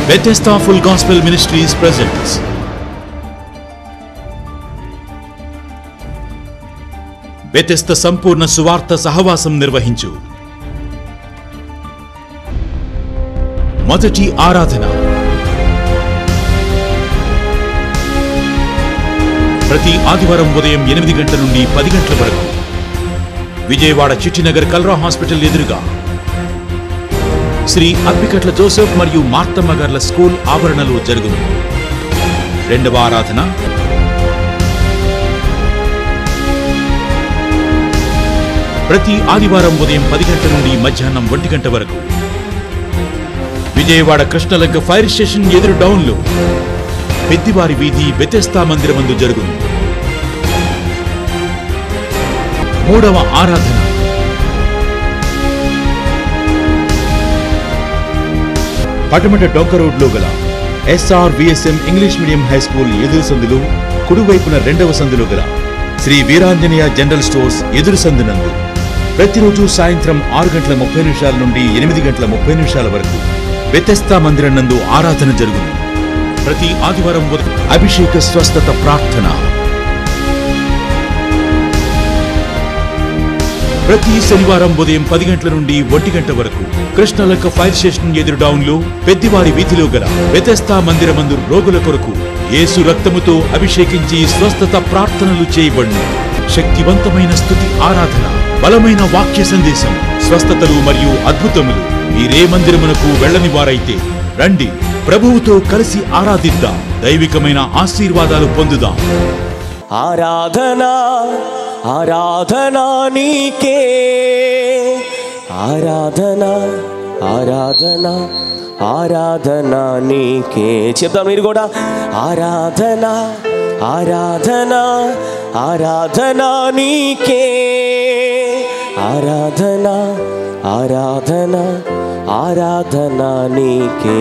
Bethesda Full Gospel Ministries presents Bethesda సంపూర్ణ సువార్త సహవాసం నిర్వహించు మొదటి ఆరాధన ప్రతి ఆదివారం ఉదయం ఎనిమిది గంటల నుండి పది గంటల వరకు విజయవాడ చిట్టినగర్ కల్రా హాస్పిటల్ ఎదురుగా శ్రీ అప్పికట్ల జోసెఫ్ మరియు మార్తమ్మ గార్ల స్కూల్ ఆవరణలో జరుగును రెండవ ఆరాధన ప్రతి ఆదివారం ఉదయం పది గంటల నుండి మధ్యాహ్నం ఒంటి గంట వరకు విజయవాడ కృష్ణలంక ఫైర్ స్టేషన్ ఎదురు డౌన్లో పెద్దివారి వీధి బెతెస్తా మందిరమందు జరుగును మూడవ ఆరాధన పటమట డొంక రోడ్లో గల SR VSM English medium high school ఎదురు సందులు కుడివైపున రెండవ సందులో గల శ్రీ వీరాంజనేయ జనరల్ స్టోర్స్ ఎదురు సందునందు ప్రతిరోజు సాయంత్రం ఆరు గంటల ముప్పై నిమిషాల నుండి ఎనిమిది గంటల ముప్పై నిమిషాల వరకు వ్యతస్థా మందిరం నందు ఆరాధన జరుగును ప్రతి ఆదివారం ఉదయం అభిషేక స్వస్థత ప్రార్థన ప్రతి శనివారం ఉదయం పది గంటల నుండి ఒంటి గంట వరకు కృష్ణలంక ఫైర్ స్టేషన్ ఎదురు డౌన్ లో పెద్దివారి వీధిలో గల వ్యతస్థా మందిరమందు రోగుల కొరకు యేసు రక్తముతో అభిషేకించి స్వస్థత ప్రార్థనలు చేయబడును శక్తివంతమైన స్థుతి ఆరాధన బలమైన వాక్య సందేశం స్వస్థతలు మరియు అద్భుతములు మీరే మందిరమునకు వెళ్ళని వారైతే రండి ప్రభువుతో కలిసి ఆరాధిద్దాం దైవికమైన ఆశీర్వాదాలు పొందుదాం ఆరాధన ఆరాధన నీకే ఆరాధన ఆరాధన ఆరాధన నీకే చెప్తాం మీరు కూడా ఆరాధన ఆరాధన ఆరాధన నీకే ఆరాధన ఆరాధన ఆరాధన నీకే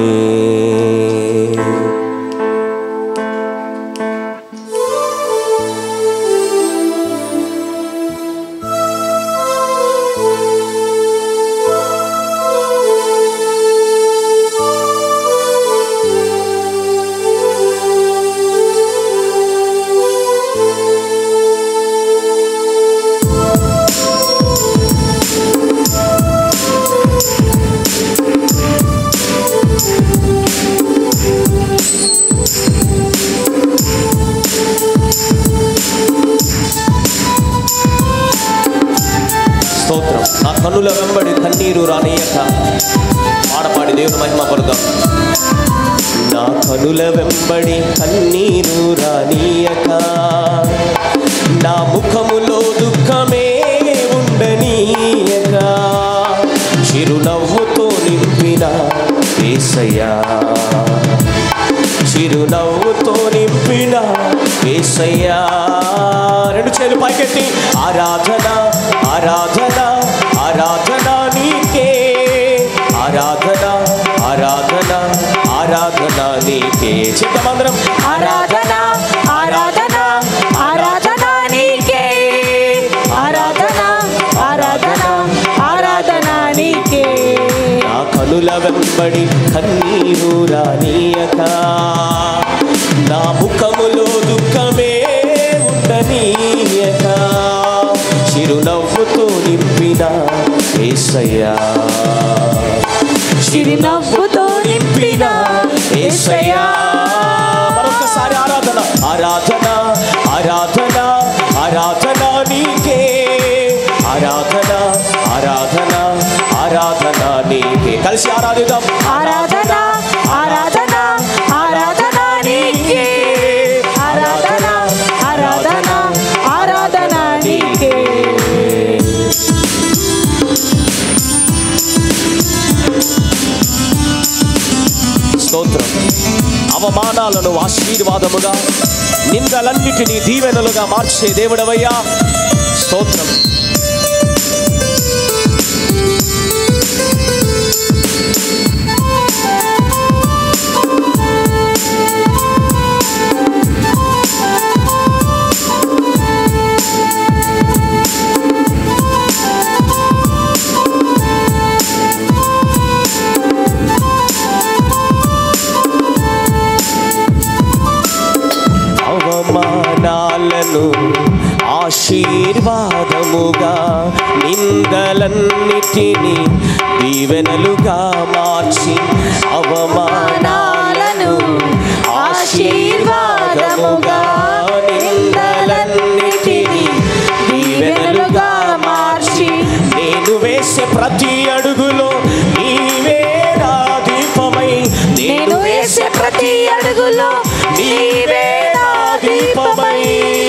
స్తోత్రం నా కన్నుల వెంబడి కన్నీరు రానియక పాడపాడి దేవుని మహిమ పడదాం నా కనుల వెంబడి కన్నీరు రానియక నా ముఖములో దుఃఖమే ఉండనీయక చిరునవ్వుతో నింపిన ఏసయ్యా చిరునవ్వుతో నింపిన ఏసయ్యా రెండు చేతులు పైకెత్తి ఆరాధన ఆరాధన ఆరాధన నీకే ఆరాధన ఆరాధన ఆరాధన నీకే చిత్తమందరం ఆరాధన ఆరాధన ఆరాధన నీకే ఆరాధన ఆరాధన ఆరాధన నీకే నా కనుల వెంబడి కన్నీరు రానియక నా ముఖములో దుఃఖమే ఉండనీయక చిరునవ్వుతో నింపిన ఏసయ్యా చిరునవ్వుతో నింపిన ఏసయ్యా మరొకసారి ఆరాధన ఆరాధన ఆరాధన ఆరాధన నీకే ఆరాధన ఆరాధన ఆరాధన నీకే కలిసి ఆరాధిద్దాం ఆరాధన ఆరాధన ఆరాధన నీకే ఆరాధన ఆరాధన ఆరాధన నీకే స్తోత్రం అవమానాలను ఆశీర్వాదముగా నిందలన్నిటినీ దీవెనలుగా మార్చే దేవుడవయ్యా స్తోత్రం అవమానాలను ఆశీర్వాదముగా నిందలన్నిటినీ దీవెనలుగా మార్చి అవమానాలను ఆశీర్వాదముగా నిందలన్నిటినీ దీవెనలుగా మార్చి నేను వేసే ప్రతి అడుగులో నీవే నా దీపమై నేను వేసే ప్రతి అడుగులో నీవే నా దీపమై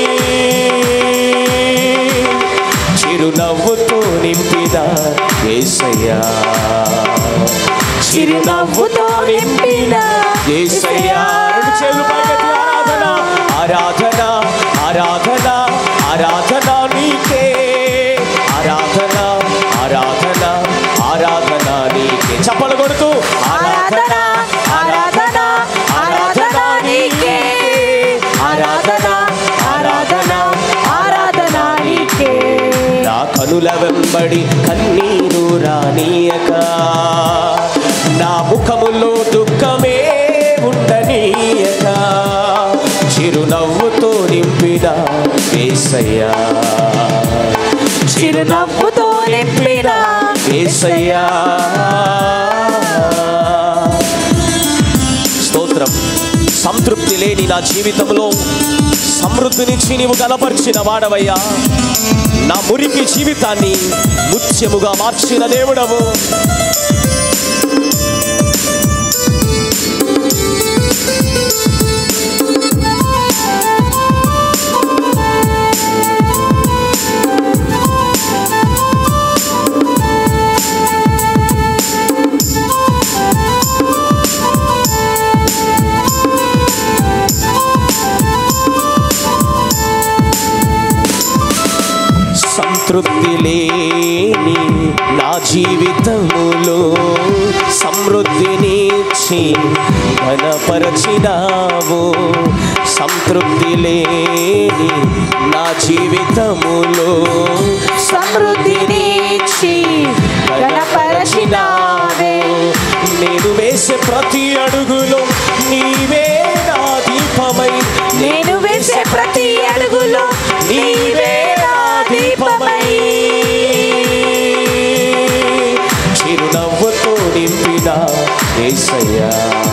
చిరునవ్వుతో నింపిన ఏసయ్యా చిరునవ్వుతో నింపిన ఏసయ్యా రెండు చేతులు పైకెత్తి ఆరాధన ఆరాధన ఆరాధన ఆరాధన నీకే ఆరాధన ఆరాధన ఆరాధన నీకే చప్పలు కొడుతూ ఆరాధన ఆరాధన ఆరాధన నీకే ఆరాధన ఆరాధన ఆరాధన నీకే నా కనుల వెంబడి కన్నీరు రానీయక నా ముఖములో దుఃఖమే ఉండనీయక చిరునవ్వుతో నింపిన ఏసయ్యా చిరునవ్వుతో నింపిన ఏసయ్యా స్తోత్రం సంతృప్తి లేని నా జీవితంలో సమృద్ధినిచ్చి నీవు కనపరిచిన వాడవయ్యా నా మురికి జీవితాన్ని ముత్యముగా మార్చిన దేవుడవు సంతృప్తి లేని నా జీవితములో సమృద్ధినిచ్చి ఘనపరచినావు సంతృప్తి లేని నా జీవితములో సమృద్ధినిచ్చి గణపరచినావే నేను వేసే ప్రతి అడుగులో నీవే నా దీపమై నేను వేసే ప్రతి అడుగులో నీవే నా దీపమై చిరునవ్వుతో నింపిన ఏసయ్యా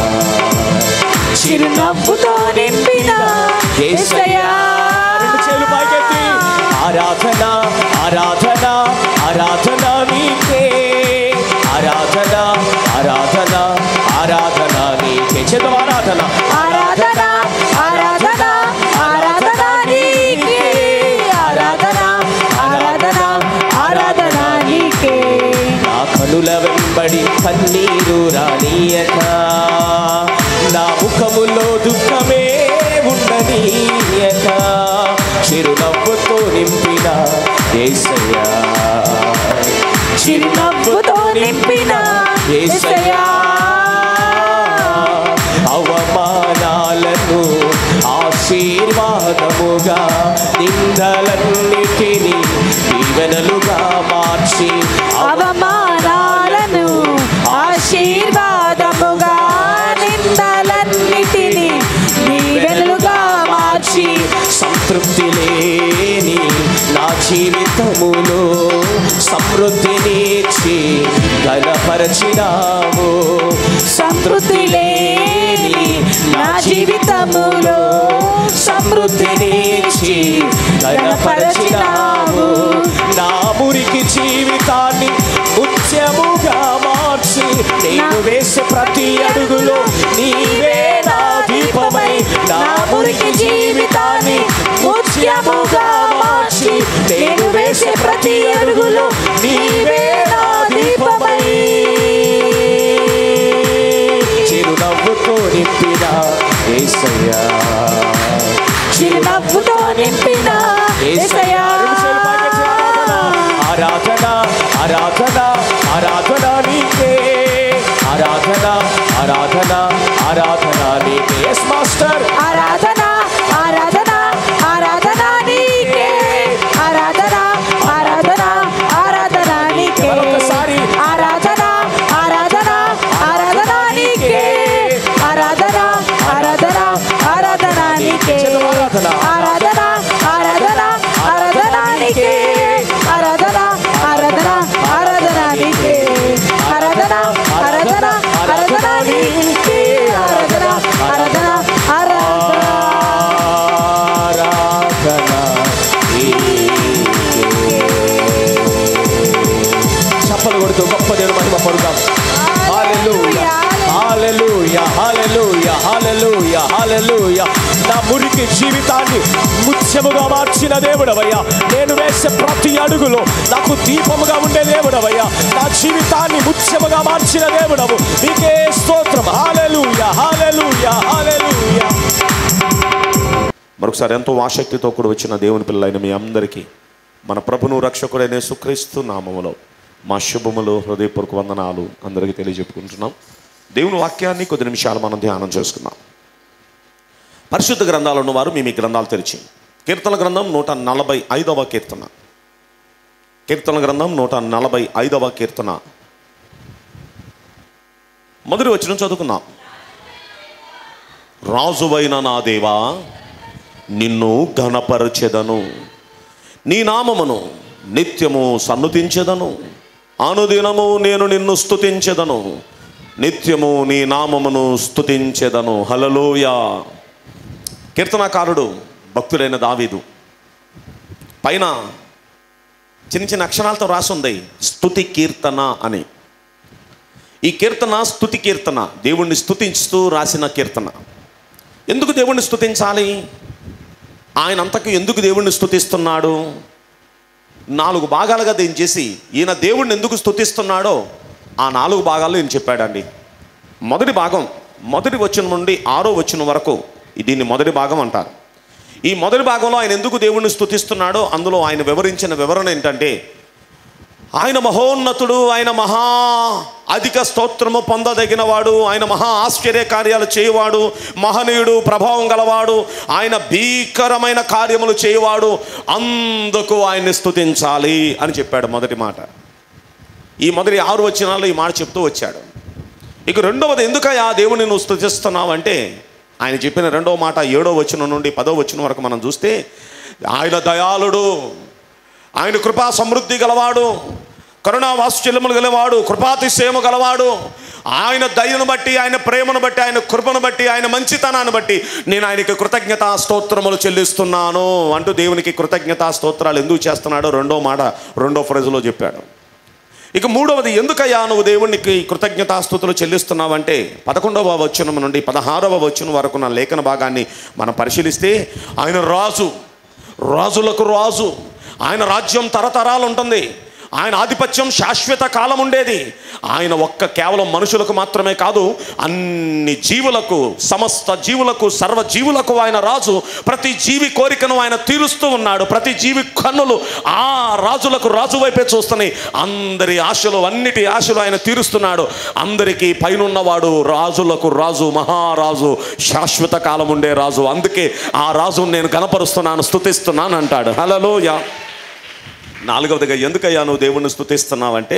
చిరునవ్వుతో నింపిన యేసయ్యా. రెండు చేతులు పైకెత్తి ఆరాధన ఆరాధన ఆరాధన నీకే ఆరాధన ఆరాధన ఆరాధన నీకే చేద్దాం ఆరాధన ఆరాధన ఆరాధన ఆరాధన నీకే ఆరాధన ఆరాధన ఆరాధన నీకే నా కనుల వెంబడి కన్నీరు రానీయక నా ముఖములో దుఃఖమే ఉండనీయక చిరునవ్వుతో నింపిన ఏసయ్యా చిరునవ్వుతో నింపిన యేసయ్యా. అవమానాలను ఆశీర్వాదముగా నిందలన్నిటినీ దీవెనలుగా మార్చి అవమానాలను ఆశీర్వాదముగా నిందలన్నిటిని దీవెనలుగా మార్చి సంతృప్తి లేని నా జీవితములో సమృద్ధినిచ్చి ఘనపరచినావు సమృద్ధి లేని నా జీవితములో సమృద్ధినిచ్చి ఘనపరచినావు నా మురికి జీవితాన్ని ముత్యముగా మార్చి నేను వేసే ప్రతి అడుగులో నీవే నా దీపమై నా మురికి జీవితాన్ని ముత్యముగా మార్చి నేను వేసే ప్రతి అడుగులో నీవే నా దీపమై చిరునవ్వుతో నింపిన ఏసయ్యా చిరునవ్వుతో నింపిన యేసయ్యా. ఆరాధన ఆరాధన ఆరాధన నీకే ఆరాధన ఆరాధన ఆరాధన నీకే ఎస్ మాస్టర్ ఆరాధన ఆరాధన ఆరాధన నీకే ఆరాధన ఆరాధన ఆరాధన నీకే మరొకసారి. ఆరాధన ఆరాధన ఆరాధన నీకే ఆరాధన ఆరాధన ఆరాధన నీకే చెడు ఆరాధన. ఆరాధన దేవునికి జీవితాన్ని ముత్యముగా మార్చిన దేవుడవయ్యా నేను వేసే ప్రతి అడుగులో నాకు దీపముగా ఉండే దేవుడవయ్యా నా జీవితాన్ని ముత్యముగా మార్చిన దేవుడవు నీకే స్తోత్రం హాలెలూయా హాలెలూయా హాలెలూయా మరొకసారి ఎంతో ఆసక్తితో కూడా వచ్చిన దేవుని పిల్లలైన మీ అందరికీ మన ప్రభును రక్షకుడైన సుక్రీస్తు నామములో మా శుభములు హృదయపూర్వక వందనాలు అందరికీ తెలియజెప్పుకుంటున్నాం దేవుని వాక్యాన్ని కొద్ది నిమిషాలు మనం ధ్యానం చేసుకుందాం పరిశుద్ధ గ్రంథాలు ఉన్నవారు మేము ఈ గ్రంథాలు తెరిచి కీర్తన గ్రంథం నూట నలభై ఐదవ కీర్తన కీర్తన గ్రంథం నూట నలభై ఐదవ కీర్తన మొదటి వచ్చిన చదువుకుందాం రాజువైన నా దేవా నిన్ను ఘనపరచెదను నీ నామమును నిత్యము సన్నుతించెదను అనుదినము నేను నిన్ను స్తుతించెదను నిత్యము నీ నామమును స్తుతించెదను హలలోయ కీర్తనాకారుడు భక్తుడైన దావీదు పైన చిన్న చిన్న అక్షరాలతో రాసుంది స్తుతి కీర్తన అని ఈ కీర్తన స్తుతి కీర్తన దేవుణ్ణి స్తుతించుతూ రాసిన కీర్తన ఎందుకు దేవుణ్ణి స్తుతించాలి ఆయన అంతకు ఎందుకు దేవుణ్ణి స్తుతిస్తున్నాడు నాలుగు భాగాలుగా దీన్ని చేసి ఈయన దేవుణ్ణి ఎందుకు స్తుతిస్తున్నాడో ఆ నాలుగు భాగాల్లో ఈయన చెప్పాడండి మొదటి భాగం మొదటి వచ్చిన నుండి ఆరో వచ్చిన వరకు దీన్ని మొదటి భాగం అంటారు ఈ మొదటి భాగంలో ఆయన ఎందుకు దేవుణ్ణి స్తుతిస్తున్నాడో అందులో ఆయన వివరించిన వివరణ ఏంటంటే ఆయన మహోన్నతుడు ఆయన మహా అధిక స్తోత్రము పొందదగిన వాడు ఆయన మహా ఆశ్చర్య కార్యాలు చేయవాడు మహనీయుడు ప్రభావం గలవాడు ఆయన భీకరమైన కార్యములు చేయవాడు అందుకు ఆయన్ని స్తుతించాలి అని చెప్పాడు మొదటి మాట ఈ మొదటి ఆరు వచనాల్లో ఈ మాట చెప్తూ వచ్చాడు ఇక రెండవది ఎందుకయ్యా దేవుని నువ్వు స్తుతిస్తున్నావు అంటే ఆయన చెప్పిన రెండవ మాట ఏడో వచనం నుండి పదో వచనం వరకు మనం చూస్తే ఆయన దయాళుడు ఆయన కృపా సమృద్ధి గలవాడు కరుణా వాత్సల్యములు గలవాడు కృపాతిశయము గలవాడు ఆయన దయను బట్టి ఆయన ప్రేమను బట్టి ఆయన కృపను బట్టి ఆయన మంచితనాన్ని బట్టి నేను ఆయనకి కృతజ్ఞతా స్తోత్రములు చెల్లిస్తున్నాను అంటూ దేవునికి కృతజ్ఞతా స్తోత్రాలు ఎందుకు చేస్తున్నాడో రెండో మాట రెండో ఫ్రెజ్లో చెప్పాడు ఇక మూడవది ఎందుకయ్యా నువ్వు దేవునికి కృతజ్ఞతాస్తుతులు చెల్లిస్తున్నావంటే పదకొండవ వచనం నుండి పదహారవ వచనం వరకు నా లేఖన భాగాన్ని మనం పరిశీలిస్తే ఆయన రాజు రాజులకు రాజు ఆయన రాజ్యం తరతరాలు ఉంటుంది ఆయన ఆధిపత్యం శాశ్వత కాలం ఉండేది ఆయన ఒక్క కేవలం మనుషులకు మాత్రమే కాదు అన్ని జీవులకు సమస్త జీవులకు సర్వ జీవులకు ఆయన రాజు ప్రతి జీవి కోరికను ఆయన తీరుస్తూ ఉన్నాడు ప్రతి జీవి కన్నులు ఆ రాజులకు రాజు వైపే చూస్తున్నాయి అందరి ఆశలు అన్నిటి ఆశలు ఆయన తీరుస్తున్నాడు అందరికీ పైనున్నవాడు రాజులకు రాజు మహారాజు శాశ్వత కాలం ఉండే రాజు అందుకే ఆ రాజును నేను కనపరుస్తున్నాను స్తుతిస్తున్నాను అంటాడు హలోయ నాలుగవదిగా ఎందుకయ్యా నువ్వు దేవుణ్ణి స్తుతిస్తున్నావంటే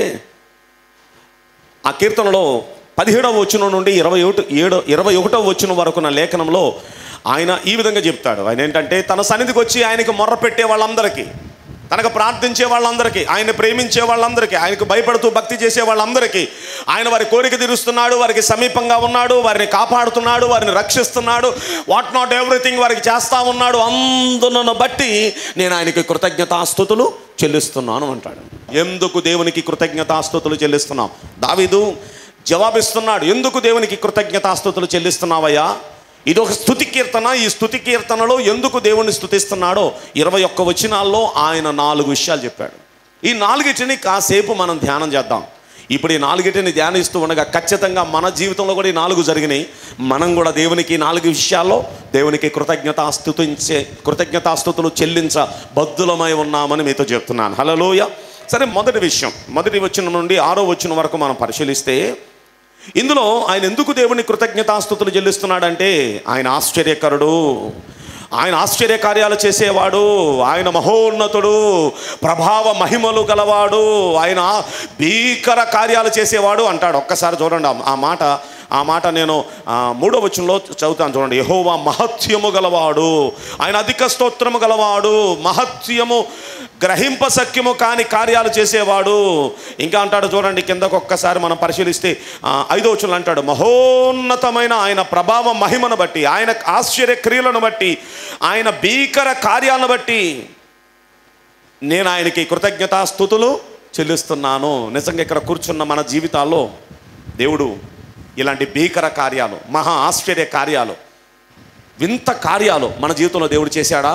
ఆ కీర్తనలో పదిహేడవ వచనం నుండి ఇరవై ఒకటి ఏడు ఇరవై ఒకటవ వచనం వరకు నా లేఖనంలో ఆయన ఈ విధంగా చెప్తాడు ఆయన ఏంటంటే తన సన్నిధికి వచ్చి ఆయనకి మొర్ర పెట్టే వాళ్ళందరికీ తనకు ప్రార్థించే వాళ్ళందరికీ ఆయన ప్రేమించే వాళ్ళందరికీ ఆయనకు భయపడుతూ భక్తి చేసే వాళ్ళందరికీ ఆయన వారి కోరిక తీరుస్తున్నాడు వారికి సమీపంగా ఉన్నాడు వారిని కాపాడుతున్నాడు వారిని రక్షిస్తున్నాడు వాట్ నాట్ ఎవ్రీథింగ్ వారికి చేస్తా ఉన్నాడు అందును బట్టి నేను ఆయనకి కృతజ్ఞతాస్థుతులు చెల్లిస్తున్నాను అంటాడు ఎందుకు దేవునికి కృతజ్ఞతాస్థుతులు చెల్లిస్తున్నాం దావీదు జవాబిస్తున్నాడు ఎందుకు దేవునికి కృతజ్ఞతాస్థుతులు చెల్లిస్తున్నావయ్యా ఇది ఒక స్థుతి కీర్తన ఈ స్థుతి కీర్తనలో ఎందుకు దేవుణ్ణి స్థుతిస్తున్నాడో ఇరవై ఒక్క వచనాల్లో ఆయన నాలుగు విషయాలు చెప్పాడు ఈ నాలుగిటిని కాసేపు మనం ధ్యానం చేద్దాం ఇప్పుడు ఈ నాలుగిటిని ధ్యానిస్తూ ఉండగా ఖచ్చితంగా మన జీవితంలో కూడా ఈ నాలుగు జరిగినాయి మనం కూడా దేవునికి ఈ నాలుగు విషయాల్లో దేవునికి కృతజ్ఞతాస్తుతించే కృతజ్ఞతాస్తుతులు చెల్లించ బద్దులమై ఉన్నామని మీతో చెప్తున్నాను హలోయ సరే మొదటి విషయం మొదటి వచ్చిన నుండి ఆరో వచ్చిన వరకు మనం పరిశీలిస్తే ఇందులో ఆయన ఎందుకు దేవుని కృతజ్ఞతాస్తుతులు చెల్లిస్తున్నాడంటే ఆయన ఆశ్చర్యకరుడు ఆయన ఆశ్చర్య కార్యాలు చేసేవాడు ఆయన మహోన్నతుడు ప్రభావ మహిమలు గలవాడు ఆయన భీకర కార్యాలు చేసేవాడు అంటాడు ఒక్కసారి చూడండి ఆ- ఆ మాట ఆ మాట నేను ఆ, మూడో వచనంలో చదువుతాను చూడండి యహోవా మహత్యము గలవాడు ఆయన అధిక స్తోత్రము గలవాడు మహత్యము గ్రహింప సఖ్యము కాని కార్యాలు చేసేవాడు ఇంకా అంటాడు చూడండి కిందకు ఒక్కసారి మనం పరిశీలిస్తే ఆ, ఐదో వచనంలో అంటాడు మహోన్నతమైన ఆయన ప్రభావ మహిమను బట్టి ఆయన ఆశ్చర్య క్రియలను బట్టి ఆయన భీకర కార్యాలను బట్టి నేను ఆయనకి కృతజ్ఞతాస్థుతులు చెల్లిస్తున్నాను నిజంగా ఇక్కడ కూర్చున్న మన జీవితాల్లో దేవుడు ఇలాంటి భీకర కార్యాలు మహా ఆశ్చర్య కార్యాలు వింత కార్యాలు మన జీవితంలో దేవుడు చేశాడా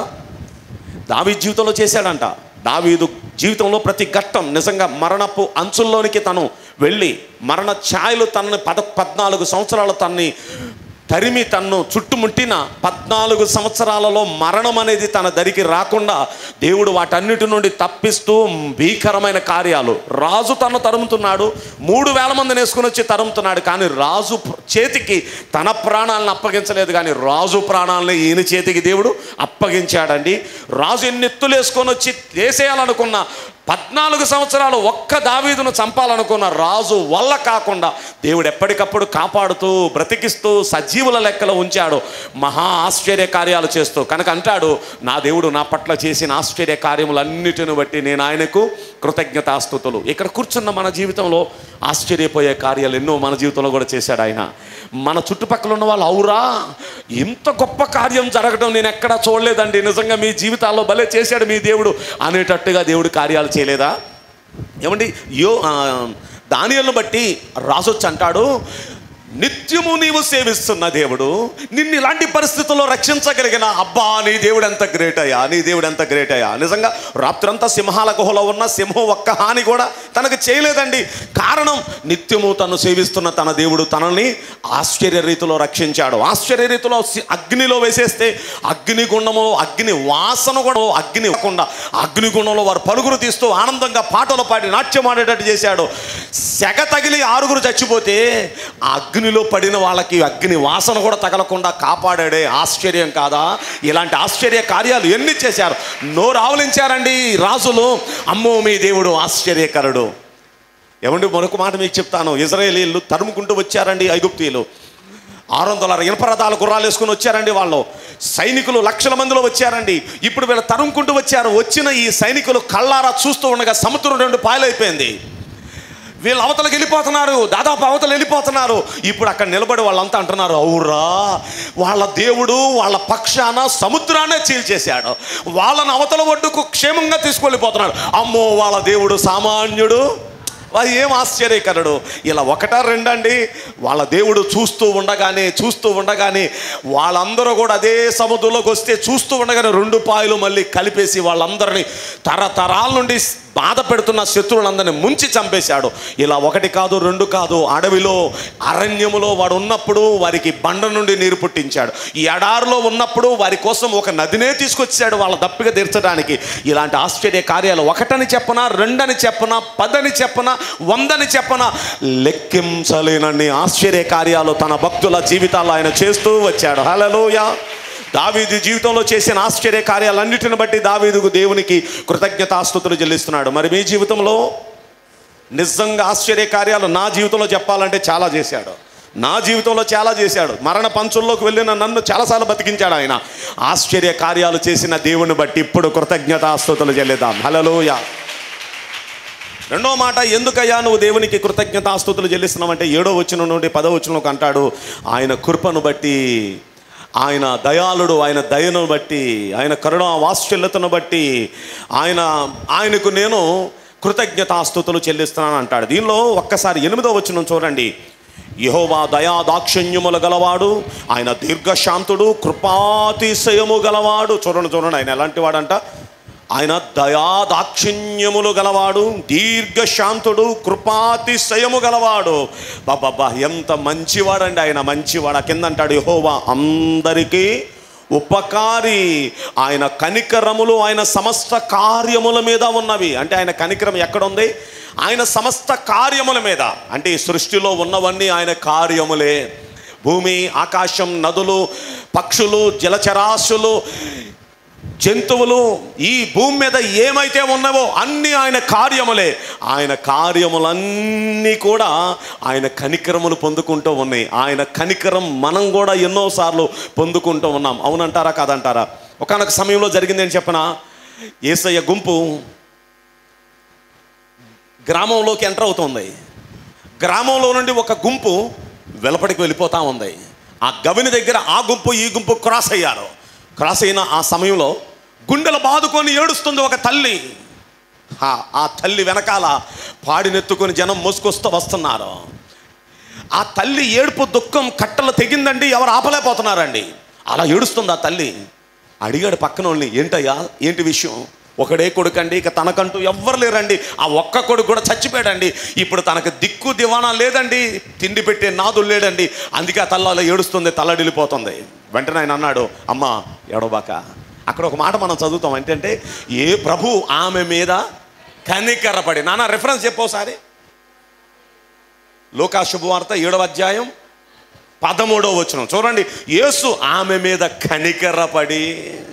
దావీ జీవితంలో చేశాడంట దావీదు జీవితంలో ప్రతి ఘట్టం నిజంగా మరణపు అంచుల్లోనికి తను వెళ్ళి మరణ ఛాయలు తనని పద పద్నాలుగు సంవత్సరాలు తన్ని తరిమి తన్ను చుట్టుముట్టిన పద్నాలుగు సంవత్సరాలలో మరణం అనేది తన దరికి రాకుండా దేవుడు వాటన్నిటి నుండి తప్పిస్తూ భీకరమైన కార్యాలు రాజు తను తరుముతున్నాడు మూడు వేల మందిని వేసుకుని వచ్చి తరుముతున్నాడు కానీ రాజు చేతికి తన ప్రాణాలను అప్పగించలేదు కానీ రాజు ప్రాణాలని ఈయన చేతికి దేవుడు అప్పగించాడండి రాజు ఎన్ని ఎత్తులు వేసుకొని వచ్చి వేసేయాలనుకున్న పద్నాలుగు సంవత్సరాలు ఒక్క దావీదును చంపాలనుకున్న రాజు వల్ల కాకుండా దేవుడు ఎప్పటికప్పుడు కాపాడుతూ బ్రతికిస్తూ సజీవుల లెక్కలో ఉంచాడు మహా ఆశ్చర్య కార్యాలు చేస్తూ కనుక అంటాడు నా దేవుడు నా పట్ల చేసిన ఆశ్చర్య కార్యములన్నిటిని బట్టి నేను ఆయనకు కృతజ్ఞతాస్థుతులు ఇక్కడ కూర్చున్న మన జీవితంలో ఆశ్చర్యపోయే కార్యాలు ఎన్నో మన జీవితంలో కూడా చేశాడు ఆయన మన చుట్టుపక్కల ఉన్న వాళ్ళు అవురా ఇంత గొప్ప కార్యం జరగడం నేను ఎక్కడా చూడలేదండి నిజంగా మీ జీవితాల్లో భలే చేశాడు మీ దేవుడు అనేటట్టుగా దేవుడు కార్యాలు చేయలేదా ఏమండి యో దానియలను బట్టి రాసొచ్చి అంటాడు నిత్యము నీవు సేవిస్తున్న దేవుడు నిన్ను ఇలాంటి పరిస్థితుల్లో రక్షించగలిగిన అబ్బా నీ దేవుడు ఎంత గ్రేట్ అయ్యా నీ దేవుడు ఎంత గ్రేట్ అయ్యా నిజంగా రాత్రంతా సింహాల గుహలో ఉన్న సింహం ఒక్క హాని కూడా తనకు చేయలేదండి కారణం నిత్యము తను సేవిస్తున్న తన దేవుడు తనని ఆశ్చర్య రీతిలో రక్షించాడు ఆశ్చర్య రీతిలో సి- అగ్నిలో వేసేస్తే అగ్నిగుండము అగ్ని వాసన కూడా అగ్ని ఇవ్వకుండా అగ్నిగుండంలో వారు పలుగురు తీస్తూ ఆనందంగా పాటలు పాడి నాట్యం ఆడేటట్టు చేశాడు సెగ తగిలి ఆరుగురు చచ్చిపోతే ఆ అగ్నిలో పడిన వాళ్ళకి అగ్ని వాసన కూడా తగలకుండా కాపాడాడే ఆశ్చర్యం కాదా ఇలాంటి ఆశ్చర్య కార్యాలు ఎన్ని చేశారు నోరు ఆవలించారండి రాజులు అమ్మో మీ దేవుడు ఆశ్చర్యకరుడు ఏమండి మరొక మాట మీకు చెప్తాను ఇజ్రాయేలీలు తరుముకుంటూ వచ్చారండి ఐగుప్తీయులు ఆరు వందల ఇనప రథాలు గుర్రాలు వేసుకుని వచ్చారండి వాళ్ళు సైనికులు లక్షల మందిలో వచ్చారండి ఇప్పుడు వీళ్ళు తరుముకుంటూ వచ్చారు వచ్చిన ఈ సైనికులు కళ్ళారా చూస్తూ ఉండగా సముద్రం రెండు పాయలైపోయింది వీళ్ళు అవతలకి వెళ్ళిపోతున్నారు దాదాపు అవతల వెళ్ళిపోతున్నారు ఇప్పుడు అక్కడ నిలబడి వాళ్ళంతా అంటున్నారు అవురా వాళ్ళ దేవుడు వాళ్ళ పక్షాన సముద్రాన్నే చీల్చేశాడు వాళ్ళని అవతల ఒడ్డుకు క్షేమంగా తీసుకెళ్ళిపోతున్నాడు అమ్మో వాళ్ళ దేవుడు సామాన్యుడు అది ఏం ఆశ్చర్యకరుడు ఇలా ఒకటా రెండండి వాళ్ళ దేవుడు చూస్తూ ఉండగానే చూస్తూ ఉండగానే వాళ్ళందరూ కూడా అదే సముద్రంలోకి వస్తే చూస్తూ ఉండగానే రెండు పాయలు మళ్ళీ కలిపేసి వాళ్ళందరినీ తరతరాల నుండి బాధ పెడుతున్న శత్రువులందరినీ ముంచి చంపేశాడు ఇలా ఒకటి కాదు రెండు కాదు అడవిలో అరణ్యములో వాడు ఉన్నప్పుడు వారికి బండ నుండి నీరు పుట్టించాడు ఈ ఎడారిలో ఉన్నప్పుడు వారి కోసం ఒక నదినే తీసుకొచ్చాడు వాళ్ళ దప్పిక తీర్చడానికి ఇలాంటి ఆశ్చర్య కార్యాలు ఒకటని చెప్పనా రెండని చెప్పనా పదని చెప్పనా వందని చెప్పనా లెక్కించలేనన్ని ఆశ్చర్య కార్యాలు తన భక్తుల జీవితాల్లో ఆయన చేస్తూ వచ్చాడు హలలోయ దావీదు జీవితంలో చేసిన ఆశ్చర్య కార్యాలన్నిటిని బట్టి దావీదుకు దేవునికి కృతజ్ఞతాస్తుతులు చెల్లిస్తున్నాడు మరి మీ జీవితంలో నిజంగా ఆశ్చర్య కార్యాలు నా జీవితంలో చెప్పాలంటే చాలా చేశాడు నా జీవితంలో చాలా చేశాడు మరణ పంచుల్లోకి వెళ్ళిన నన్ను చాలాసార్లు బతికించాడు ఆయన ఆశ్చర్య కార్యాలు చేసిన దేవుని బట్టి ఇప్పుడు కృతజ్ఞతాస్తుతులు చెల్లిద్దాం హలలోయ రెండో మాట ఎందుకయ్యా నువ్వు దేవునికి కృతజ్ఞతాస్తుతులు చెల్లిస్తున్నావంటే ఏడో వచ్చిన నుండి పదో వచ్చిన అంటాడు ఆయన కృపను బట్టి ఆయన దయాళుడు ఆయన దయను బట్టి ఆయన కరుణ వాత్సల్యతను బట్టి ఆయన ఆయనకు నేను కృతజ్ఞతాస్తుతులు చెల్లిస్తున్నాను అంటాడు దీనిలో ఒక్కసారి ఎనిమిదో వచ్చిన చూడండి యహోవా దయా దాక్షిణ్యములు గలవాడు ఆయన దీర్ఘశాంతుడు కృపాతిశయము గలవాడు చూడండి చూడండి ఆయన ఎలాంటి వాడంట ఆయన దయా దాక్షిణ్యములు గలవాడు దీర్ఘశాంతుడు కృపాతిశయము గలవాడు బాబా ఎంత మంచివాడండి ఆయన మంచివాడు కింద అంటాడు యహోవా అందరికీ ఉపకారి ఆయన కనికరములు ఆయన సమస్త కార్యముల మీద ఉన్నవి అంటే ఆయన కనికరం ఎక్కడ ఉంది ఆయన సమస్త కార్యముల మీద అంటే ఈ సృష్టిలో ఉన్నవన్నీ ఆయన కార్యములే భూమి ఆకాశం నదులు పక్షులు జలచరాశులు జంతువులు ఈ భూమి మీద ఏమైతే ఉన్నావో అన్నీ ఆయన కార్యములే ఆయన కార్యములన్నీ కూడా ఆయన కనికరములు పొందుకుంటూ ఉన్నాయి ఆయన కనికరం మనం కూడా ఎన్నోసార్లు పొందుకుంటూ ఉన్నాం అవునంటారా కాదంటారా ఒకనొక సమయంలో జరిగింది అని చెప్పన ఏసయ్య గుంపు గ్రామంలోకి ఎంటర్ అవుతుంది గ్రామంలో నుండి ఒక గుంపు వెలపటికి వెళ్ళిపోతా ఉంది ఆ గవిని దగ్గర ఆ గుంపు ఈ గుంపు క్రాస్ అయ్యారు క్రాస్ అయిన ఆ సమయంలో గుండెలు బాదుకొని ఏడుస్తుంది ఒక తల్లి ఆ ఆ తల్లి వెనకాల పాడినెత్తుకొని జనం మోసుకొస్తూ వస్తున్నారు ఆ తల్లి ఏడుపు దుఃఖం కట్టలు తెగిందండి ఎవరు ఆపలేకపోతున్నారండి అలా ఏడుస్తుంది ఆ తల్లి అడిగాడు పక్కన వాళ్ళని ఏంటయ్యా ఏంటి విషయం ఒకడే కొడుకండి ఇక తనకంటూ ఎవ్వరు లేరండి ఆ ఒక్క కొడుకు కూడా చచ్చిపోయాడండి ఇప్పుడు తనకు దిక్కు దివాణా లేదండి తిండి పెట్టే నాదులు లేడండి అందుకే ఆ తల్ల అలా ఏడుస్తుంది తల్లడిల్లిపోతుంది వెంటనే ఆయన అన్నాడు అమ్మ ఎడబాక అక్కడ ఒక మాట మనం చదువుతాం ఏంటంటే ఏ ప్రభు ఆమె మీద కనికరపడి నాన్న రెఫరెన్స్ చెప్పోసారి లోకా శుభవార్త ఏడవ అధ్యాయం పదమూడవ వచనం చూడండి యేసు ఆమె మీద కనికరపడి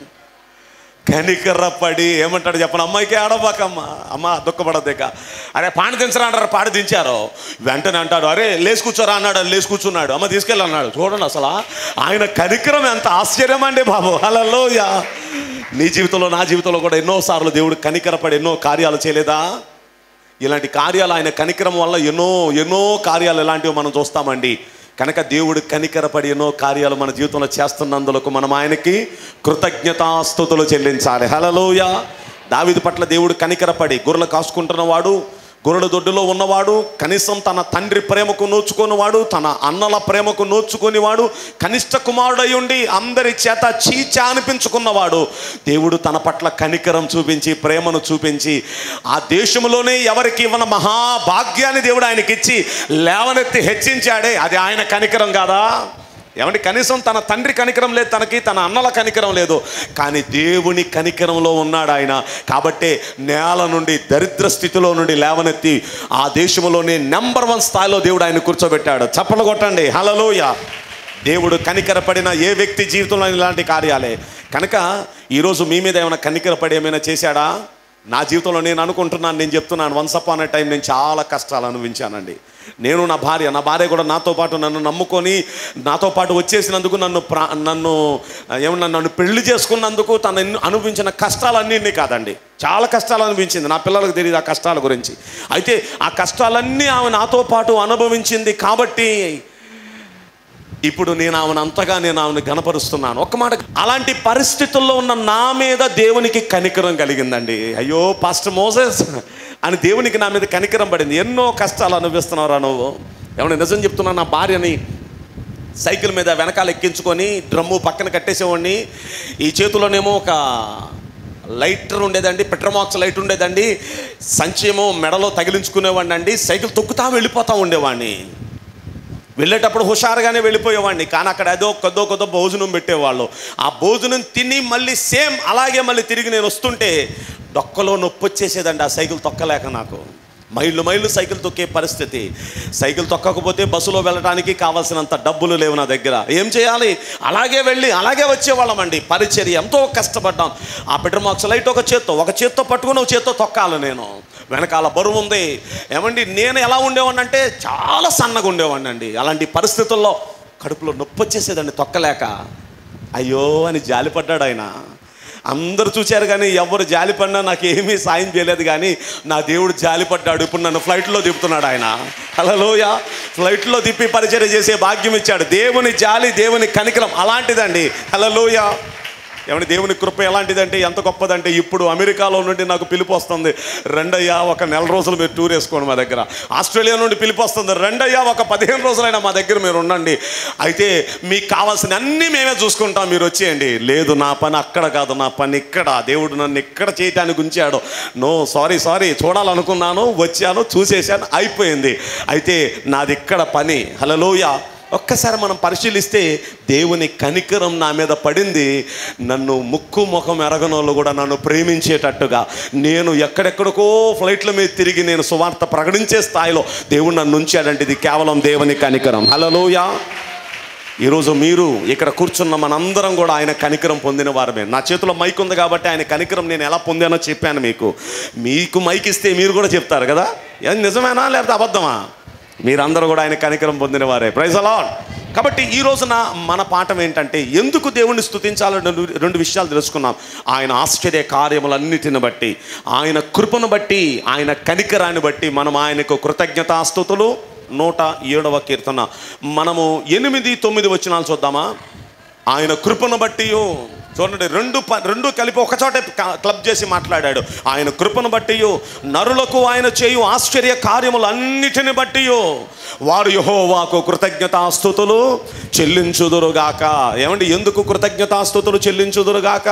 కనికరపడి ఏమంటాడు చెప్పను అమ్మాయికి ఆడబాకమ్మ అమ్మ దుఃఖపడదేక అరే పాడి దించరా అంటారు పాడి దించారు వెంటనే అంటాడు అరే లేచి కూర్చోరా అన్నాడు అది లేచి కూర్చున్నాడు అమ్మ తీసుకెళ్ళి అన్నాడు చూడండి అసలు ఆయన కనికరం ఎంత ఆశ్చర్యం అండి బాబు హలో నీ జీవితంలో నా జీవితంలో కూడా ఎన్నోసార్లు దేవుడు కనికరపడి ఎన్నో కార్యాలు చేయలేదా ఇలాంటి కార్యాలు ఆయన కనికరం వల్ల ఎన్నో ఎన్నో కార్యాలు ఎలాంటివి మనం చూస్తామండి కనుక దేవుడు కనికరపడి ఎన్నో కార్యాలు మన జీవితంలో చేస్తున్నందులకు మనం ఆయనకి కృతజ్ఞతాస్థుతులు చెల్లించాలి హలలోయ దావిది పట్ల దేవుడు కనికరపడి గొర్రెలు కాసుకుంటున్నవాడు గొర్రెల దొడ్డులో ఉన్నవాడు కనీసం తన తండ్రి ప్రేమకు నోచుకునేవాడు తన అన్నల ప్రేమకు నోచుకునేవాడు కనిష్ట కుమారుడై ఉండి అందరి చేత చీచా అనిపించుకున్నవాడు దేవుడు తన పట్ల కనికరం చూపించి ప్రేమను చూపించి ఆ దేశంలోనే ఎవరికి ఇవ్వన మహాభాగ్యాన్ని దేవుడు ఆయనకి ఇచ్చి లేవనెత్తి హెచ్చించాడే అది ఆయన కనికరం కాదా ఏమంటే కనీసం తన తండ్రి కనికరం లేదు తనకి తన అన్నల కనికరం లేదు కానీ దేవుని కనికరంలో ఉన్నాడు ఆయన కాబట్టే నేల నుండి దరిద్ర స్థితిలో నుండి లేవనెత్తి ఆ దేశంలోనే నెంబర్ వన్ స్థాయిలో దేవుడు ఆయన కూర్చోబెట్టాడు చప్పలు కొట్టండి హలలోయ దేవుడు కనికరపడిన ఏ వ్యక్తి జీవితంలో ఇలాంటి కార్యాలే కనుక ఈరోజు మీ మీద ఏమైనా కనికరపడి ఏమైనా చేశాడా నా జీవితంలో నేను అనుకుంటున్నాను నేను చెప్తున్నాను వన్స్ అపాన్ టైం నేను చాలా కష్టాలు అనుభవించానండి నేను నా భార్య నా భార్య కూడా నాతో పాటు నన్ను నమ్ముకొని నాతో పాటు వచ్చేసినందుకు నన్ను ప్రా నన్ను ఏమన్నా నన్ను పెళ్లి చేసుకున్నందుకు తను ఎన్ని- అనుభవించిన కష్టాలన్నీ కాదండి చాలా కష్టాలు అనిపించింది నా పిల్లలకు తెలియదు ఆ కష్టాల గురించి అయితే ఆ కష్టాలన్నీ ఆమె నాతో పాటు అనుభవించింది కాబట్టి ఇప్పుడు నేను ఆమెను అంతగా నేను ఆమెను గనపరుస్తున్నాను ఒక్క మాట అలాంటి పరిస్థితుల్లో ఉన్న నా మీద దేవునికి కనికరం కలిగిందండి అయ్యో పాస్టర్ మోసెస్ అని దేవునికి నా మీద కనికరం పడింది ఎన్నో కష్టాలు అనుభవిస్తున్నారా నువ్వు ఏమన్నా నిజం చెప్తున్నా నా భార్యని సైకిల్ మీద వెనకాల ఎక్కించుకొని డ్రమ్ము పక్కన కట్టేసేవాడిని ఈ చేతిలోనేమో ఒక లైటర్ ఉండేదండి పెట్రోమాక్స్ లైట్ ఉండేదండి సంచేమో మెడలో తగిలించుకునేవాడిని అండి సైకిల్ తొక్కుతా వెళ్ళిపోతా ఉండేవాడిని వెళ్ళేటప్పుడు హుషారుగానే వెళ్ళిపోయేవాడిని కానీ అక్కడ ఏదో కొద్దో కొద్దో భోజనం పెట్టేవాళ్ళు ఆ భోజనం తిని మళ్ళీ సేమ్ అలాగే మళ్ళీ తిరిగి నేను వస్తుంటే డొక్కలో నొప్పి వచ్చేసేదండి ఆ సైకిల్ తొక్కలేక నాకు మైళ్ళు మైళ్ళు సైకిల్ తొక్కే పరిస్థితి సైకిల్ తొక్కకపోతే బస్సులో వెళ్ళడానికి కావాల్సినంత డబ్బులు లేవు నా దగ్గర ఏం చేయాలి అలాగే వెళ్ళి అలాగే వచ్చేవాళ్ళమండి పరిచర్య ఎంతో కష్టపడ్డాం ఆ పెట్రోమాక్స్ లైట్ ఒక చేత్తో ఒక చేత్తో పట్టుకుని ఒక చేత్తో తొక్కాలి నేను వెనకాల బరువు ఉంది ఏమండి నేను ఎలా ఉండేవాడిని అంటే చాలా సన్నగా ఉండేవాడిని అండి అలాంటి పరిస్థితుల్లో కడుపులో నొప్పి వచ్చేసేదండి తొక్కలేక అయ్యో అని జాలిపడ్డాడు ఆయన అందరూ చూశారు కానీ ఎవరు జాలిపడినా నాకు ఏమీ సాయం చేయలేదు కానీ నా దేవుడు జాలిపడ్డాడు ఇప్పుడు నన్ను ఫ్లైట్లో దిప్పుతున్నాడు ఆయన హలోయ ఫ్లైట్లో తిప్పి పరిచయం చేసే భాగ్యం ఇచ్చాడు దేవుని జాలి దేవుని కనికరం అలాంటిదండి హలోయ ఏమంటే దేవుని కృప ఎలాంటిదంటే ఎంత గొప్పదంటే ఇప్పుడు అమెరికాలో నుండి నాకు పిలుపు వస్తుంది రెండయ్యా ఒక నెల రోజులు మీరు టూర్ వేసుకోండి మా దగ్గర ఆస్ట్రేలియా నుండి పిలుపు వస్తుంది రెండయ్యా ఒక పదిహేను రోజులైనా మా దగ్గర మీరు ఉండండి అయితే మీకు కావాల్సిన అన్నీ మేమే చూసుకుంటాం మీరు వచ్చేయండి లేదు నా పని అక్కడ కాదు నా పని ఇక్కడ దేవుడు నన్ను ఇక్కడ చేయటానికి ఉంచాడు నో సారీ సారీ చూడాలనుకున్నాను వచ్చాను చూసేసాను అయిపోయింది అయితే నాది ఇక్కడ పని హలోయ ఒక్కసారి మనం పరిశీలిస్తే దేవుని కనికరం నా మీద పడింది నన్ను ముక్కు ముఖం ఎరగనోళ్ళు కూడా నన్ను ప్రేమించేటట్టుగా నేను ఎక్కడెక్కడికో ఫ్లైట్ల మీద తిరిగి నేను సువార్త ప్రకటించే స్థాయిలో దేవుడు నన్ను ఉంచాడంటే ఇది కేవలం దేవుని కనికరం హలోయా ఈరోజు మీరు ఇక్కడ కూర్చున్న మనందరం కూడా ఆయన కనికరం పొందిన వారమే నా చేతిలో మైక్ ఉంది కాబట్టి ఆయన కనికరం నేను ఎలా పొందానో చెప్పాను మీకు మీకు మైక్ ఇస్తే మీరు కూడా చెప్తారు కదా ఏం నిజమేనా లేకపోతే అబద్ధమా మీరందరూ కూడా ఆయన కనికరం పొందిన వారే ప్రైజ్ అలాడ్ కాబట్టి ఈ రోజున మన పాఠం ఏంటంటే ఎందుకు దేవుణ్ణి స్తుతించాలని రెండు రెండు విషయాలు తెలుసుకున్నాం ఆయన ఆశ్చర్య కార్యములన్నిటిని బట్టి ఆయన కృపను బట్టి ఆయన కనికరాన్ని బట్టి మనం ఆయనకు కృతజ్ఞతాస్తుతులు నూట ఏడవ కీర్తన మనము ఎనిమిది తొమ్మిది వచనాలు చూద్దామా ఆయన కృపను బట్టి చూడండి రెండు ప- రెండు కలిపి ఒకచోటే క- క్లబ్ చేసి మాట్లాడాడు ఆయన కృపను బట్టి నరులకు ఆయన చేయు ఆశ్చర్య కార్యములు అన్నిటిని బట్టి వారు యహోవాకు కృతజ్ఞతాస్థుతులు చెల్లించుదురుగాక ఏమండి ఎందుకు కృతజ్ఞతాస్థుతులు చెల్లించుదురుగాక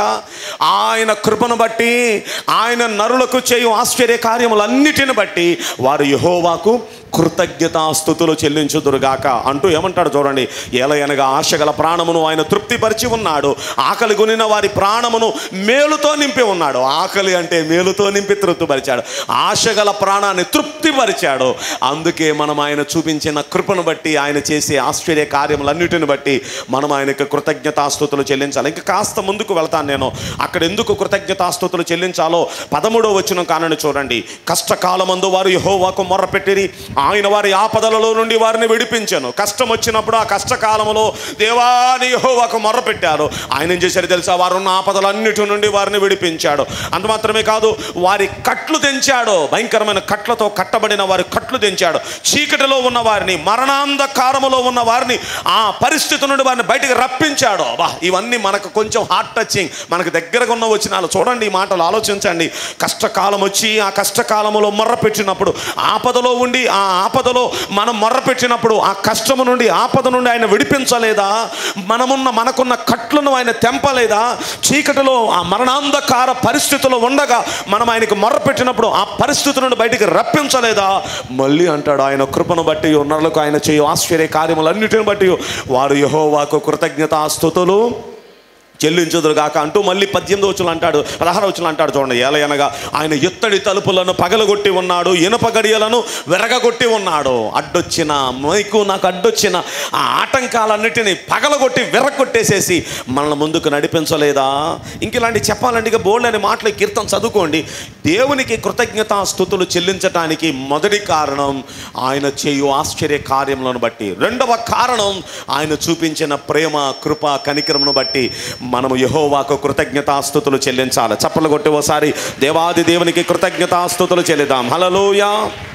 ఆయన కృపను బట్టి ఆయన నరులకు చేయు ఆశ్చర్య కార్యములన్నిటిని బట్టి వారు యహోవాకు కృతజ్ఞతాస్థుతులు చెల్లించుదురుగాక అంటూ ఏమంటాడు చూడండి ఏలయనగా ఆశగల ప్రాణమును ఆయన తృప్తిపరిచి ఉన్నాడు ఆకలి కొనిన వారి ప్రాణమును మేలుతో నింపి ఉన్నాడు ఆకలి అంటే మేలుతో నింపి తృప్తిపరిచాడు ఆశగల ప్రాణాన్ని తృప్తిపరిచాడు అందుకే మనం ఆయన చూపించిన కృపను బట్టి ఆయన చేసే ఆశ్చర్య కార్యములన్నిటిని బట్టి మనం ఆయనకు కృతజ్ఞతాస్థుతులు చెల్లించాలి ఇంకా కాస్త ముందుకు వెళ్తాను నేను అక్కడ ఎందుకు కృతజ్ఞతాస్థుతులు చెల్లించాలో పదమూడో వచ్చిన కానని చూడండి కష్టకాలమందు వారు యహోవాకు మొర్రపెట్టిరి ఆయన వారి ఆపదలలో నుండి వారిని విడిపించాను కష్టం వచ్చినప్పుడు ఆ కష్టకాలంలో దేవాని యహోవాకు మొర్రపెట్టారు ఆయన ఏం చేశారు తెలుసా వారు ఉన్న ఆపదలన్నిటి నుండి వారిని విడిపించాడు అంత మాత్రమే కాదు వారి కట్లు తెంచాడు భయంకరమైన కట్లతో కట్టబడిన వారి కట్లు తెంచాడు చీకటిలో ఉన్న వారిని మరణాంధకారములో ఉన్న వారిని ఆ పరిస్థితి నుండి వారిని బయటికి రప్పించాడు బా ఇవన్నీ మనకు కొంచెం హార్ట్ టచింగ్ మనకు దగ్గరగా ఉన్న వచ్చినాలు చూడండి ఈ మాటలు ఆలోచించండి కష్టకాలం వచ్చి ఆ కష్టకాలములో మొర్ర పెట్టినప్పుడు ఆపదలో ఉండి ఆ ఆపదలో మనం మొర్ర పెట్టినప్పుడు ఆ కష్టము నుండి ఆపద నుండి ఆయన విడిపించలేదా మనమున్న మనకున్న కట్లను ఆయన తెంపలేదా చీకటిలో ఆ మరణాంధకార పరిస్థితిలో ఉండగా మనం ఆయనకు మొర్ర పెట్టినప్పుడు ఆ పరిస్థితి నుండి బయటికి రప్పించలేదా మళ్ళీ అంటాడు ఆయన కృపను బట్టి ఉన్నర్లకు ఆయన చేయు ఆశ్చర్య కార్యములన్నిటిని బట్టి వారు యహోవాకు కృతజ్ఞతాస్తుతులు చెల్లించుదురుగాక అంటూ మళ్ళీ పద్దెనిమిది వచ్చులు అంటాడు పదహారు వచ్చులు అంటాడు చూడండి ఏలయనగా ఆయన ఎత్తడి తలుపులను పగలగొట్టి ఉన్నాడు ఇనుప గడియలను విరగగొట్టి ఉన్నాడు అడ్డొచ్చిన మైకు నాకు అడ్డొచ్చిన ఆ ఆటంకాలన్నిటినీ పగలగొట్టి విరగొట్టేసేసి మనల్ని ముందుకు నడిపించలేదా ఇంక ఇలాంటి చెప్పాలంటే ఇక బోల్డ్ అనే మాటలు ఈ కీర్తన చదువుకోండి దేవునికి కృతజ్ఞతా స్థుతులు చెల్లించటానికి మొదటి కారణం ఆయన చేయు ఆశ్చర్య కార్యములను బట్టి రెండవ కారణం ఆయన చూపించిన ప్రేమ కృప కనికరమును బట్టి మనము యహోవాకు కృతజ్ఞతాస్థుతులు చెల్లించాలి చప్పలు కొట్టి ఓసారి దేవాది దేవునికి కృతజ్ఞతాస్థుతులు చెల్లిద్దాం హలలోయా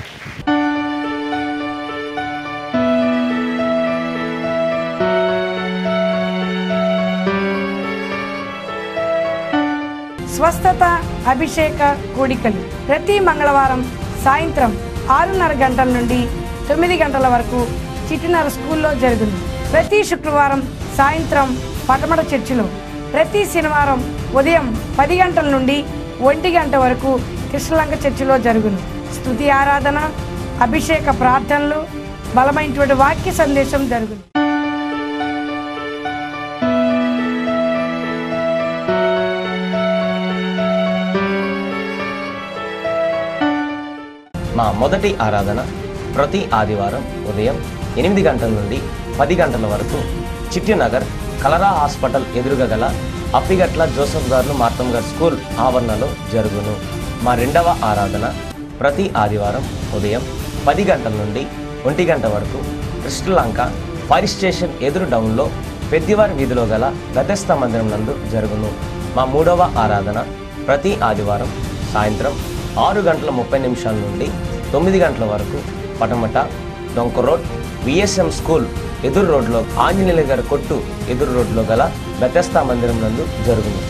స్వస్థత అభిషేక కూడికలు ప్రతి మంగళవారం సాయంత్రం ఆరున్నర గంటల నుండి తొమ్మిది గంటల వరకు చిట్టినర స్కూల్లో జరుగును ప్రతి శుక్రవారం సాయంత్రం పటమట చర్చిలో ప్రతి శనివారం ఉదయం పది గంటల నుండి ఒంటి గంట వరకు కృష్ణలంక చర్చిలో జరుగును స్తుతి ఆరాధన అభిషేక ప్రార్థనలు బలమైనటువంటి వాక్య సందేశం జరుగును మా మొదటి ఆరాధన ప్రతి ఆదివారం ఉదయం ఎనిమిది గంటల నుండి పది గంటల వరకు చిట్టినగర్ కలరా హాస్పిటల్ ఎదురుగా గల అప్పిగట్ల జోసఫ్ గారు మార్తమ్ గారు స్కూల్ ఆవరణలో జరుగును మా రెండవ ఆరాధన ప్రతి ఆదివారం ఉదయం పది గంటల నుండి ఒంటి గంట వరకు కృష్ణలంక ఫైర్ స్టేషన్ ఎదురు డౌన్లో పెద్దివారి వీధిలో గల గతస్థ మందిరం నందు జరుగును మా మూడవ ఆరాధన ప్రతి ఆదివారం సాయంత్రం ఆరు గంటల ముప్పై నిమిషాల నుండి తొమ్మిది గంటల వరకు పటమట డొంక రోడ్ విఎస్ఎం స్కూల్ ఎదురు రోడ్లో ఆంజనేయుల గారి కొట్టు ఎదురు రోడ్లో గల బెతస్తా మందిరం నందు జరుగును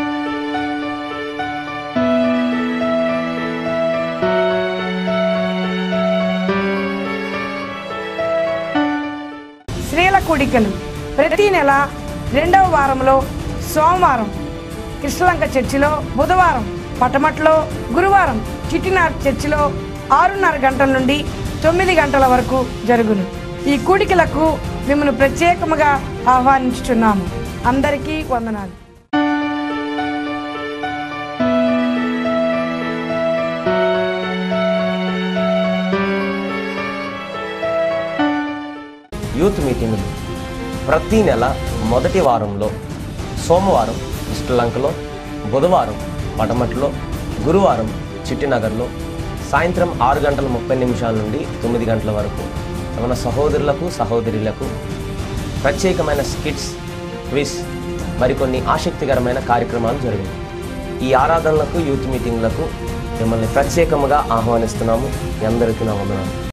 స్త్రీల కూడికలు ప్రతి నెల రెండవ వారంలో సోమవారం కృష్ణలంక చర్చిలో బుధవారం పటమట్లో గురువారం చిట్టినార్ చర్చిలో ఆరున్నర గంటల నుండి తొమ్మిది గంటల వరకు జరుగును ఈ కూడికలకు మిమ్మల్ని ప్రత్యేకముగా ఆహ్వానించుచున్నాము అందరికీ వందనాలు యూత్ మీటింగులు ప్రతి నెల మొదటి వారంలో సోమవారం శ్రీలంకలో బుధవారం పటమట్లో గురువారం చిట్టినగర్లో సాయంత్రం ఆరు గంటల ముప్పై నిమిషాల నుండి తొమ్మిది గంటల వరకు మన సహోదరులకు సహోదరులకు ప్రత్యేకమైన స్కిట్స్ క్విజ్ మరికొన్ని ఆసక్తికరమైన కార్యక్రమాలు జరిగాయి ఈ ఆరాధనలకు యూత్ మీటింగ్లకు మిమ్మల్ని ప్రత్యేకముగా ఆహ్వానిస్తున్నాము మీ అందరికీ నా వందనాలు